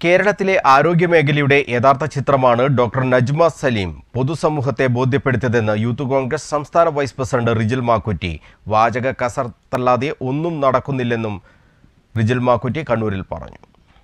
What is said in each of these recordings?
കേരളത്തിലെ ആരോഗ്യമേഖലയുടെ യഥാർത്ഥ ചിത്രമാണ് ഡോക്ടർ നജ്മ സലീം പൊതുസമൂഹത്തെ ബോധ്യപ്പെടുത്തിയതെന്ന് യൂത്ത് കോൺഗ്രസ് സംസ്ഥാന വൈസ് പ്രസിഡന്റ് റിജിൽ മാക്കുറ്റി വാചക കസർത്തല്ലാതെ ഒന്നും നടക്കുന്നില്ലെന്നും റിജിൽ മാക്കുറ്റി കണ്ണൂരിൽ പറഞ്ഞു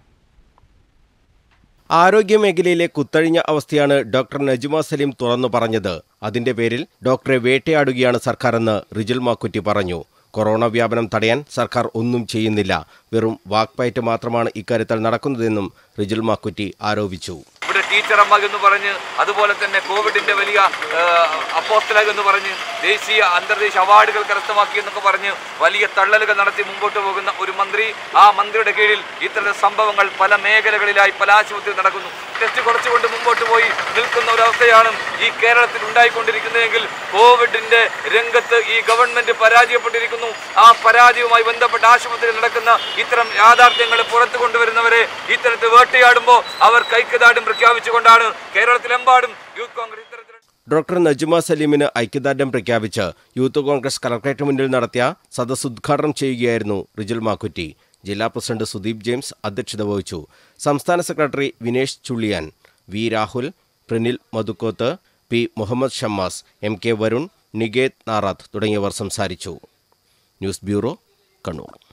ആരോഗ്യമേഖലയിലെ കുത്തഴിഞ്ഞ അവസ്ഥയാണ് ഡോക്ടർ നജ്മ സലീം തുറന്നു പറഞ്ഞത് അതിന്റെ പേരിൽ ഡോക്ടറെ വേട്ടയാടുകയാണ് സർക്കാരെന്ന് റിജിൽ മാക്കുറ്റി പറഞ്ഞു കൊറോണ വ്യാപനം തടയാൻ സർക്കാർ ഒന്നും ചെയ്യുന്നില്ല വെറും വാക്പയറ്റ് മാത്രമാണ് ഇക്കാര്യത്തിൽ നടക്കുന്നതെന്നും റിജിൽ മാക്കുറ്റി ആരോപിച്ചു ഇവിടെ ടീച്ചറമ്മ എന്ന് പറഞ്ഞ് അതുപോലെ തന്നെ കോവിഡിന്റെ വലിയ അപ്പോസ്റ്റലക എന്ന് പറഞ്ഞ് ദേശീയ അന്തർദേശീയ അവാർഡുകൾ കരസ്ഥമാക്കി എന്നൊക്കെ പറഞ്ഞ് വലിയ തള്ളലുകൾ നടത്തി മുമ്പോട്ട് പോകുന്ന ഒരു മന്ത്രി ആ മന്ത്രിയുടെ കീഴിൽ ഇത്തരം സംഭവങ്ങൾ പല മേഖലകളിലായി പല ആശുപത്രിയിൽ നടക്കുന്നു ടെസ്റ്റ് കുറച്ചുകൊണ്ട് മുമ്പോട്ട് പോയി നിൽക്കുന്ന ഒരു അവസ്ഥയാണ് ഈ കേരളത്തിൽ ഉണ്ടായിക്കൊണ്ടിരിക്കുന്നതെങ്കിൽ കോവിഡിന്റെ രംഗത്ത് ഈ ഗവൺമെന്റ് പരാജയപ്പെട്ടിരിക്കുന്നു ആ പരാജയവുമായി ബന്ധപ്പെട്ട ആശുപത്രിയിൽ നടക്കുന്ന ഇത്തരം യാഥാർത്ഥ്യങ്ങൾ പുറത്തു കൊണ്ടുവരുന്നവരെ ഇത്തരത്തിൽ വേട്ടയാടുമ്പോൾ അവർ കൈക്കതാടും പ്രഖ്യാപിച്ചുകൊണ്ടാണ് കേരളത്തിലെമ്പാടും യൂത്ത് കോൺഗ്രസ് ഇത്തരത്തിൽ ഡോക്ടർ നജ്മ സലീമിന് ഐക്യദാർഢ്യം പ്രഖ്യാപിച്ച് യൂത്ത് കോൺഗ്രസ് കളക്ടറേറ്റ് മുന്നിൽ നടത്തിയ സദസ് ഉദ്ഘാടനം ചെയ്യുകയായിരുന്നു റിജിൽ മാക്കുറ്റി ജില്ലാ പ്രസിഡന്റ് സുദീപ് ജെയിംസ് അധ്യക്ഷത വഹിച്ചു സംസ്ഥാന സെക്രട്ടറി Vinesh Chulliyan V Rahul Prinil Madhukoth P Muhammad Shammas M K Varun Niketh Narath തുടങ്ങിയവർ സംസാരിച്ചു ന്യൂസ് ബ്യൂറോ കണ്ണൂർ